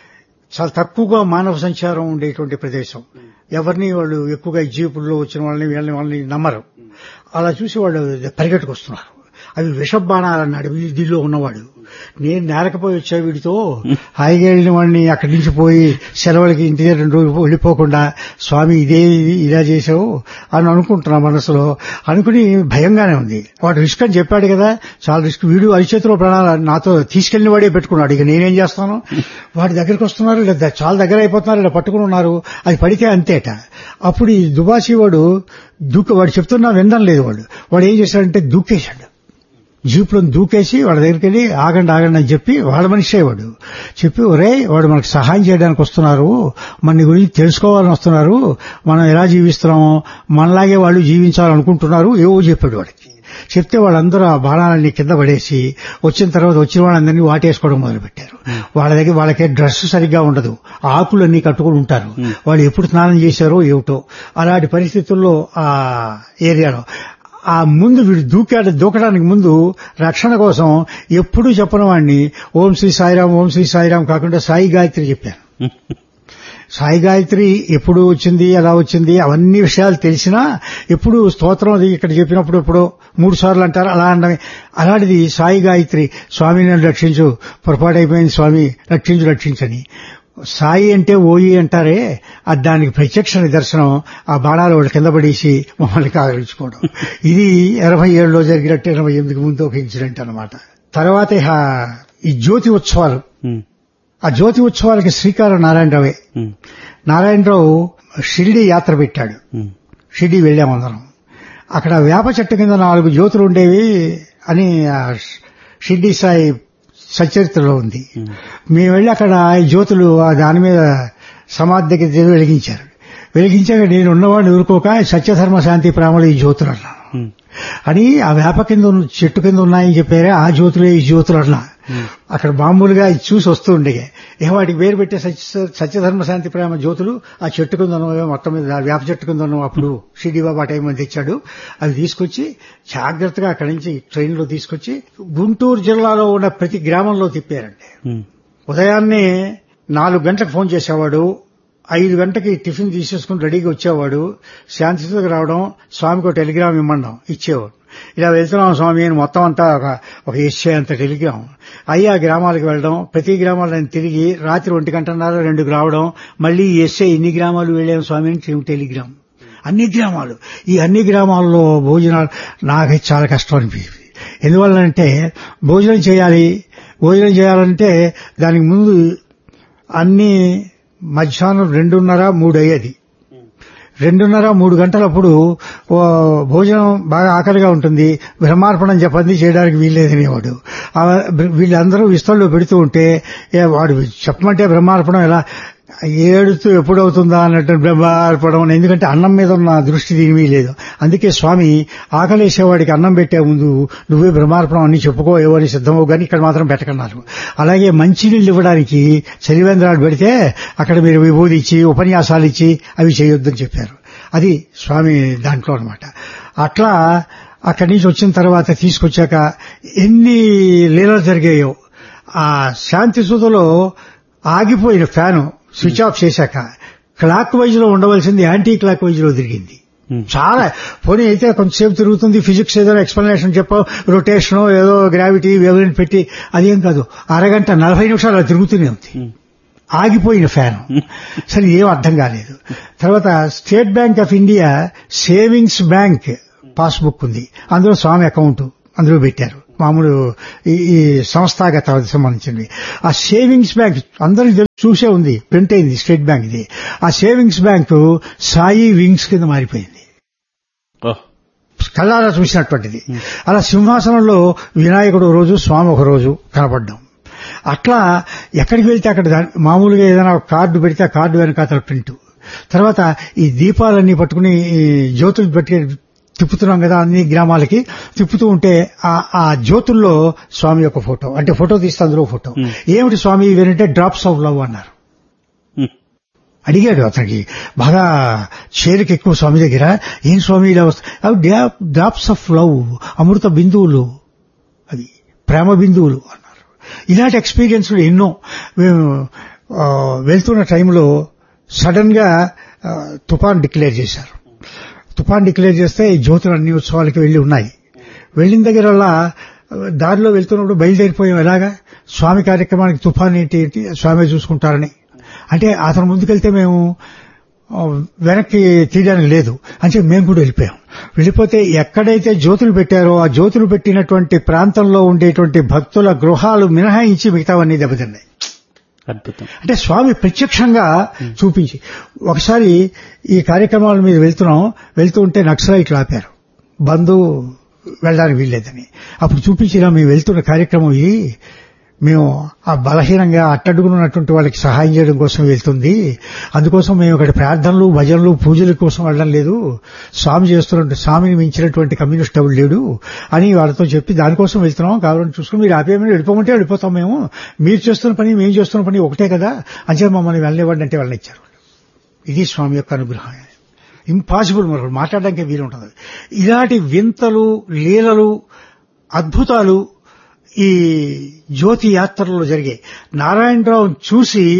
చాలా తక్కువగా మానవ సంచారం ఉండేటువంటి ప్రదేశం ఎవరిని వాళ్ళు ఎక్కువగా ఈ జీపుల్లో వచ్చిన వాళ్ళని వీళ్ళని వాళ్ళని నమ్మరు అలా చూసి వాళ్ళు పరిగెట్టుకొస్తున్నారు అవి విషబాణాలు అన్నాడు వీ- దీనిలో ఉన్నవాడు నేను నేరకపోయి వచ్చా వీడితో హాయిగా వెళ్ళిన వాడిని అక్కడి నుంచి పోయి సెలవులకి ఇంటి దగ్గర రెండు రోజులు వెళ్ళిపోకుండా స్వామి ఇదే ఇది ఇలా చేసావు అని అనుకుంటున్నా మనసులో అనుకుని భయంగానే ఉంది వాడు రిస్క్ అని చెప్పాడు కదా చాలా రిస్క్ వీడు అరిచేతిలో ప్రాణాలు నాతో తీసుకెళ్లిన వాడే పెట్టుకున్నాడు ఇక నేనేం చేస్తాను వాడి దగ్గరికి వస్తున్నారు లేదా చాలా దగ్గర అయిపోతున్నారు ఇలా పట్టుకుని ఉన్నారు అది పడితే అంతేట అప్పుడు ఈ దుబాసి వాడు దూక వాడు చెప్తున్నా వినడం లేదు వాడు వాడు ఏం చేశాడంటే దూకేశాడు జీపులో దూకేసి వాళ్ళ దగ్గరికి వెళ్ళి ఆగండి ఆగండి అని చెప్పి వాళ్ళ మనిషే వాడు చెప్పి ఒరే వాడు మనకు సహాయం చేయడానికి వస్తున్నారు మన గురించి తెలుసుకోవాలని వస్తున్నారు మనం ఎలా జీవిస్తున్నామో మనలాగే వాళ్ళు జీవించాలనుకుంటున్నారు ఏవో చెప్పాడు వాడికి చెప్తే వాళ్ళందరూ ఆ బాణాలన్నీ కింద పడేసి వచ్చిన తర్వాత వచ్చిన వాళ్ళందరినీ వాటేసుకోవడం మొదలుపెట్టారు వాళ్ళ దగ్గర వాళ్ళకి డ్రెస్ సరిగ్గా ఉండదు ఆకులన్నీ కట్టుకుని ఉంటారు వాళ్ళు ఎప్పుడు స్నానం చేశారో ఏమిటో అలాంటి పరిస్థితుల్లో ఆ ఏరియాలో ఆ ముందు వీడు దూకాడు దూకడానికి ముందు రక్షణ కోసం ఎప్పుడూ చెప్పని వాడిని ఓం శ్రీ సాయిరాం ఓం శ్రీ సాయిరాం కాకుండా సాయి గాయత్రి చెప్పాను సాయి గాయత్రి ఎప్పుడు వచ్చింది ఎలా వచ్చింది అవన్నీ విషయాలు తెలిసినా ఎప్పుడు స్తోత్రం అది ఇక్కడ చెప్పినప్పుడు ఎప్పుడో మూడు సార్లు అంటారు అలా అనడమే అలాంటిది సాయి గాయత్రి స్వామి నన్ను రక్షించు పొరపాటైపోయింది స్వామి రక్షించు రక్షించని సాయి అంటే ఓయి అంటారే అది దానికి ప్రత్యక్ష నిదర్శనం ఆ బాణాలు వాళ్ళు కింద పడేసి మమ్మల్ని కాగలించుకోవడం ఇది ఎనభై ఏడులో జరిగినట్టు ఎనభై ఎనిమిదికి ముందు ఒక ఇన్సిడెంట్ అనమాట తర్వాత ఇహ ఈ జ్యోతి ఉత్సవాలు ఉమ్, ఆ జ్యోతి ఉత్సవాలకి శ్రీకారం నారాయణరావే ఉమ్, నారాయణరావు షిరిడి యాత్ర పెట్టాడు ఉమ్, షిరిడి వెళ్ళామందరం అక్కడ వేప చెట్టు కింద నాలుగు జ్యోతులు ఉండేవి అని ఆ షిరిడి సాయి సచరిత్రలో ఉంది ఉమ్, మేము వెళ్ళి అక్కడ ఈ జ్యోతులు ఆ దాని మీద సమాధి దగ్గర తిరిగి వెలిగించారు వెలిగించాక నేను ఉన్నవాడిని ఊరుకోక సత్యధర్మ శాంతి ప్రామలు ఈ జ్యోతులు అన్నా ఉమ్, అని ఆ వేప కింద ఉన్న- చెట్టు కింద ఉన్నాయని చెప్పారే ఆ జ్యోతులే ఈ జ్యోతులు అన్నా అక్కడ మామూలుగా ఇది చూసి వస్తూ ఉండే ఏ వాటికి వేరు పెట్టే సత్య సత్యధర్మ శాంతి ప్రేమ జ్యోతులు ఆ చెట్టు కింద ఉన్నవే మొత్తం మీద ఆ వేప చెట్టు కింద ఉన్నవి అప్పుడు షిడి బాబా టైం అని తెచ్చాడు అవి తీసుకొచ్చి జాగ్రత్తగా అక్కడి నుంచి ట్రైన్లో తీసుకొచ్చి గుంటూరు జిల్లాలో ఉన్న ప్రతి గ్రామంలో తిప్పారండి ఉమ్, ఉదయాన్నే నాలుగు గంటలకు ఫోన్ చేసేవాడు ఐదు గంటకి టిఫిన్ తీసేసుకుని రెడీగా వచ్చేవాడు శాంతితో రావడం స్వామికి ఒక టెలిగ్రామ్ ఇమ్మడం ఇచ్చేవాడు ఇలా వెళ్తున్నాం స్వామి అని మొత్తం అంతా ఒక ఒక ఎస్ఏ అంత టెలిగ్రామ్ అయ్యి ఆ గ్రామాలకు వెళ్ళడం ప్రతి గ్రామాలను తిరిగి రాత్రి ఒంటి గంటన్నర రెండుకు రావడం మళ్ళీ ఎస్ఏ ఇన్ని గ్రామాలు వెళ్ళాం స్వామి అని టెలిగ్రామ్ అన్ని గ్రామాలు ఈ అన్ని గ్రామాల్లో భోజనాలు నాకైతే చాలా కష్టం అనిపించింది ఎందువల్లంటే భోజనం చేయాలి భోజనం చేయాలంటే దానికి ముందు అన్ని మధ్యాహ్నం రెండున్నర మూడు అయ్యేది రెండున్నర మూడు గంటలప్పుడు ఓ భోజనం బాగా ఆకలిగా ఉంటుంది బ్రహ్మార్పణం చెప్పండి చేయడానికి వీల్లేదనేవాడు ఆ వీళ్ళందరూ విస్తల్లో పెడుతూ ఉంటే ఏ వాడు చెప్పమంటే బ్రహ్మార్పణం ఎలా ఏడుతూ ఎప్పుడవుతుందా అన్నట్టు బ్రహ్మార్పణం అని. ఎందుకంటే అన్నం మీద ఉన్న దృష్టి దీని లేదు అందుకే స్వామి ఆకలేసేవాడికి అన్నం పెట్టే ముందు నువ్వే బ్రహ్మార్పణం అన్ని చెప్పుకో ఎవరి సిద్ధమవు కానీ ఇక్కడ మాత్రం పెట్టకన్నారు అలాగే మంచినీళ్ళు ఇవ్వడానికి చలివేంద్రాలు పెడితే అక్కడ మీరు విభూది ఇచ్చి ఉపన్యాసాలు ఇచ్చి అవి చేయొద్దని చెప్పారు అది స్వామి దాంట్లో అనమాట అట్లా అక్కడి నుంచి వచ్చిన తర్వాత తీసుకొచ్చాక ఎన్ని లీలలు జరిగాయో ఆ శాంతి సుధలో ఆగిపోయిన ఫ్యాను స్విచ్ ఆఫ్ చేశాక క్లాక్ వైజ్ లో ఉండవలసింది యాంటీ క్లాక్ వైజ్ లో తిరిగింది ఉమ్, చాలా పోనీ అయితే కొంచెంసేపు తిరుగుతుంది ఫిజిక్స్ ఏదో ఎక్స్ప్లెనేషన్ చెప్పావు రొటేషన్ ఏదో గ్రావిటీ వేవ్ పెట్టి అదేం కాదు అరగంట నలభై నిమిషాలు అది తిరుగుతూనే ఉంది ఉమ్, ఆగిపోయిన ఫ్యాన్ సరే ఏం అర్థం కాలేదు తర్వాత State Bank of India savings bank passbook ఉంది అందులో స్వామి అకౌంట్ అందులో పెట్టారు మామూలు ఈ ఈ సంస్థాగత సంబంధించినవి ఆ సేవింగ్స్ బ్యాంక్ అందరికి తెలుసు చూసే ఉంది ప్రింట్ అయింది స్టేట్ బ్యాంక్ ఇది ఆ సేవింగ్స్ బ్యాంక్ సాయి వింగ్స్ కింద మారిపోయింది ఓ, కళ్ళారా చూసినటువంటిది అలా సింహాసనంలో వినాయకుడు ఒక రోజు స్వామి ఒక రోజు కనపడ్డాం అట్లా ఎక్కడికి వెళ్తే అక్కడ దాని- మామూలుగా ఏదైనా ఒక కార్డు పెడితే ఆ కార్డు వెనకాతల ప్రింట్ తర్వాత ఈ దీపాలన్నీ పట్టుకుని ఈ జ్యోతులు పెట్టి తిప్పుతున్నాం కదా అన్ని గ్రామాలకి తిప్పుతూ ఉంటే ఆ- ఆ జ్యోతుల్లో స్వామి యొక్క ఫోటో అంటే ఫోటో తీస్తే అందులో ఫోటో Hmm. ఏమిటి స్వామి ఇవేనంటే డ్రాప్స్ ఆఫ్ లవ్ అన్నారు ఉమ్, అడిగాడు అతనికి బాగా చేరుకు ఎక్కువ స్వామి దగ్గర ఏం స్వామి ఇలా వస్తా అవి డ్రాప్స్ ఆఫ్ లవ్ అమృత బిందువులు అవి ప్రేమ బిందువులు అన్నారు ఇలాంటి ఎక్స్పీరియన్స్లు ఎన్నో మేము ఆ, వెళ్తున్న టైంలో సడన్ గా ఆ, తుఫాన్ డిక్లేర్ చేశారు తుఫాన్ డిక్లేర్ చేస్తే ఈ జ్యోతులు అన్ని ఉత్సవాలకి వెళ్లి ఉన్నాయి వెళ్ళిన దగ్గర దారిలో వెళ్తున్నప్పుడు బయలుదేరిపోయాం ఎలాగా స్వామి కార్యక్రమానికి తుఫాన్ ఏంటి ఏంటి స్వామి చూసుకుంటారని అంటే అతను ముందుకెళ్తే మేము ఆ, వెనక్కి తీయడానికి లేదు అంటే మేము కూడా వెళ్ళిపోయాం వెళ్ళిపోతే ఎక్కడైతే జ్యోతులు పెట్టారో ఆ జ్యోతులు పెట్టినటువంటి ప్రాంతంలో ఉండేటువంటి భక్తుల గృహాలు మినహాయించి మిగతావన్నీ దెబ్బతిన్నాయి అద్భుతం అంటే స్వామి ప్రత్యక్షంగా చూపించి ఒకసారి ఈ కార్యక్రమాల మీద వెళ్తున్నాం వెళ్తూ ఉంటే నక్సలైట్లు ఆపారు బంధు వెళ్ళడానికి వీల్లేదని అప్పుడు చూపించిన మేము వెళ్తున్న కార్యక్రమం ఇది మేము ఆ బలహీనంగా అట్టడుగునున్నటువంటి వాళ్ళకి సహాయం చేయడం కోసం వెళ్తుంది అందుకోసం మేము ఇక్కడ ప్రార్థనలు భజనలు పూజల కోసం వెళ్ళడం లేదు స్వామి చేస్తున్న స్వామిని మించినటువంటి కమ్యూనిస్ట్ ఎవరు లేడు అని వాళ్ళతో చెప్పి దానికోసం వెళ్తున్నాం కావాలని చూసుకుని మీరు ఆపేయమని వెళ్ళిపోమంటే వెళ్ళిపోతాం మేము మీరు చేస్తున్న పని మేము చేస్తున్న పని ఒకటే కదా అంతే మమ్మల్ని వెళ్ళనివ్వండి అంటే వెళ్ళనిచ్చారు ఇది స్వామి యొక్క అనుగ్రహం ఇంపాసిబుల్ మరొకటి మాట్లాడడానికి వీలు ఉంటుంది ఇలాంటి వింతలు లీలలు అద్భుతాలు ఈ జ్యోతి యాత్రలో జరిగాయి నారాయణరావు చూసి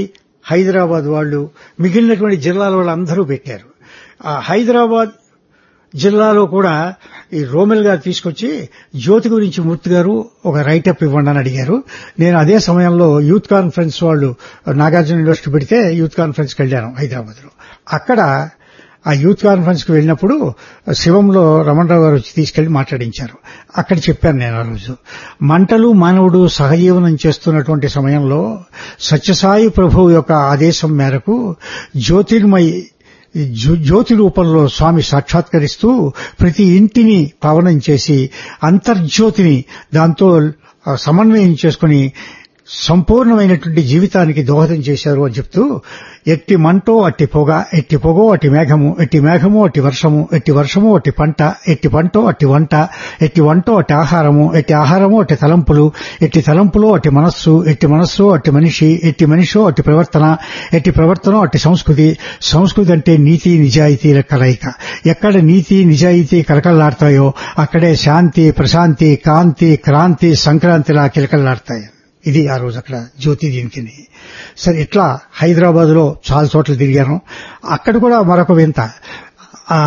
హైదరాబాద్ వాళ్ళు మిగిలినటువంటి జిల్లాల వాళ్ళు అందరూ పెట్టారు ఆ హైదరాబాద్ జిల్లాలో కూడా ఈ రోమెల్ గారు తీసుకొచ్చి జ్యోతి గురించి మూర్తి గారు ఒక రైటప్ ఇవ్వండి అని అడిగారు నేను అదే సమయంలో యూత్ కాన్ఫరెన్స్ వాళ్ళు నాగార్జున యూనివర్సిటీ పెడితే యూత్ కాన్ఫరెన్స్కి వెళ్ళాను హైదరాబాద్ లో అక్కడ ఆ యూత్ కాన్ఫరెన్స్ కి వెళ్ళినప్పుడు శివంలో రమణరావు గారు వచ్చి తీసుకెళ్లి మాట్లాడించారు అక్కడ చెప్పాను నేను ఆ రోజు మంటలు మానవుడు సహజీవనం చేస్తున్నటువంటి సమయంలో సత్యసాయి ప్రభువు యొక్క ఆదేశం మేరకు జ్యోతిర్మయి జ్యో- జ్యోతి రూపంలో స్వామి సాక్షాత్కరిస్తూ ప్రతి ఇంటిని పావనం చేసి అంతర్జ్యోతిని దాంతో ఆ, సమన్వయం చేసుకుని సంపూర్ణమైనటువంటి జీవితానికి దోహదం చేశారు అని చెప్తూ ఎట్టి మంటో అట్టి పొగ ఎట్టి పొగో అట్టి మేఘము ఎట్టి మేఘము అట్టి వర్షము ఎట్టి వర్షము అట్టి పంట ఎట్టి పంటో అట్టి వంట ఎట్టి వంటో అట్టి ఆహారము ఎట్టి ఆహారము అట్టి తలంపులు ఎట్టి తలంపులో అట్టి మనస్సు ఎట్టి మనస్సు అట్టి మనిషి ఎట్టి మనిషో అట్టి ప్రవర్తన ఎట్టి ప్రవర్తన అట్టి సంస్కృతి సంస్కృతి అంటే నీతి నిజాయితీల కలయిక ఎక్కడ నీతి నిజాయితీ కలకల్లాడతాయో అక్కడే శాంతి ప్రశాంతి కాంతి క్రాంతి సంక్రాంతిలా కిలకల్లాడతాయి ఇది ఆ రోజు అక్కడ జ్యోతి దీనికి సరే ఇట్లా హైదరాబాద్ లో చాలా చోట్ల తిరిగాను అక్కడ కూడా మరొక వింత ఆ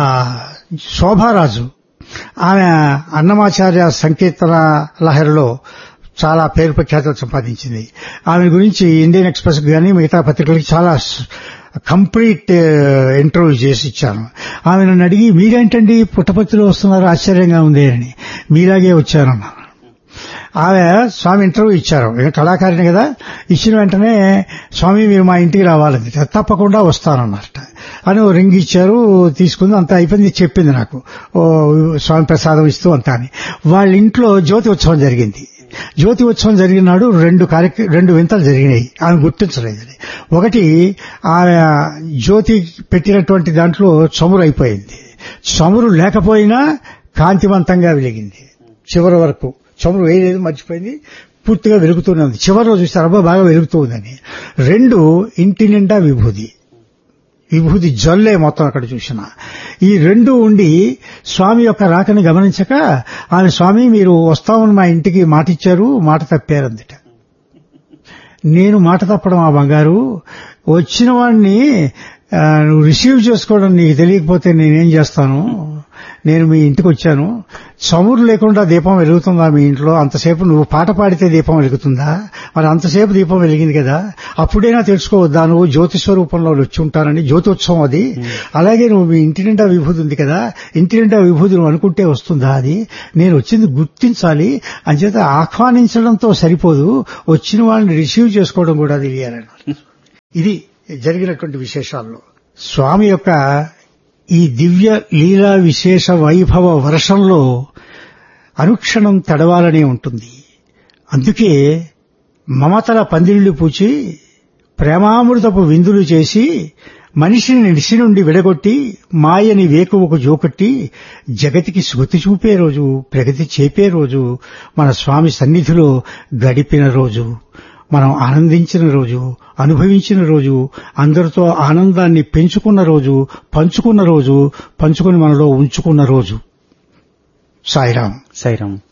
శోభారాజు ఆమె అన్నమాచార్య సంకీర్తన లహరిలో చాలా పేరు ప్రఖ్యాతలు సంపాదించింది ఆమె గురించి ఇండియన్ ఎక్స్ప్రెస్ కానీ మిగతా పత్రికలకి చాలా కంప్లీట్ ఇంటర్వ్యూ చేసి ఇచ్చాను ఆమె నన్ను అడిగి మీరేంటండి పుట్టపత్రిలో వస్తున్నారు ఆశ్చర్యంగా ఉంది అని మీలాగే వచ్చానన్నాను ఆమె స్వామి ఇంటర్వ్యూ ఇచ్చారు నేను కళాకారిని కదా ఇచ్చిన వెంటనే స్వామి మీరు మా ఇంటికి రావాలంది తప్పకుండా వస్తానన్నమాట అని ఓ రింగ్ ఇచ్చారు తీసుకుంది అంతా అయిపోయింది చెప్పింది నాకు ఓ స్వామి ప్రసాదం ఇస్తూ అంతా అని వాళ్ళ ఇంట్లో జ్యోతి ఉత్సవం జరిగింది జ్యోతి ఉత్సవం జరిగిన నాడు రెండు కార్యక్ర రెండు వింతలు జరిగినాయి ఆమె గుర్తించలేదు ఒకటి ఆమె జ్యోతి పెట్టినటువంటి దాంట్లో చమురు అయిపోయింది చమురు లేకపోయినా కాంతివంతంగా వెలిగింది చివరి వరకు చమురు వేయలేదు మర్చిపోయింది పూర్తిగా వెలుగుతూనే ఉంది చివరిలో చూస్తారు అబ్బా బాగా వెలుగుతూ ఉందని రెండు ఇంటి నిండా విభూది విభూతి జల్లే మొత్తం అక్కడ చూసిన ఈ రెండు ఉండి స్వామి యొక్క రాకని గమనించక ఆమె స్వామి మీరు వస్తామని మా ఇంటికి మాట ఇచ్చారు మాట తప్పారందిట నేను మాట తప్పడం ఆ బంగారు వచ్చిన వాడిని ఆ, నువ్వు రిసీవ్ చేసుకోవడం నీకు తెలియకపోతే నేనేం చేస్తాను నేను మీ ఇంటికి వచ్చాను చమురు లేకుండా దీపం వెలుగుతుందా మీ ఇంట్లో అంతసేపు నువ్వు పాట పాడితే దీపం వెలుగుతుందా మరి అంతసేపు దీపం వెలిగింది కదా అప్పుడైనా తెలుసుకోవద్దా నువ్వు జ్యోతి స్వరూపంలో వచ్చి ఉంటానని జ్యోతిోత్సవం అది అలాగే నువ్వు మీ ఇంటి నిండా విభూతి ఉంది కదా ఇంటి నిండా విభూతి నువ్వు అనుకుంటే వస్తుందా అది నేను వచ్చింది గుర్తించాలి అంచేత ఆహ్వానించడంతో సరిపోదు వచ్చిన వాళ్ళని రిసీవ్ చేసుకోవడం కూడా తెలియాలన్నారు ఇది జరిగినటువంటి విశేషాల్లో స్వామి యొక్క ఈ దివ్య లీలా విశేష వైభవ వర్షంలో అనుక్షణం తడవాలనే ఉంటుంది అందుకే మమతల పందిళ్లు పూచి ప్రేమామృతపు విందులు చేసి మనిషిని నిడిసి నుండి విడగొట్టి మాయని వేకువకు జోకొట్టి జగతికి స్మృతి చూపే రోజు ప్రగతి చేపే రోజు మన స్వామి సన్నిధిలో గడిపిన రోజు మనం ఆనందించిన రోజు అనుభవించిన రోజు అందరితో ఆనందాన్ని పెంచుకున్న రోజు పంచుకున్న రోజు పంచుకుని మనలో ఉంచుకున్న రోజు సాయిరాం సాయిరామ్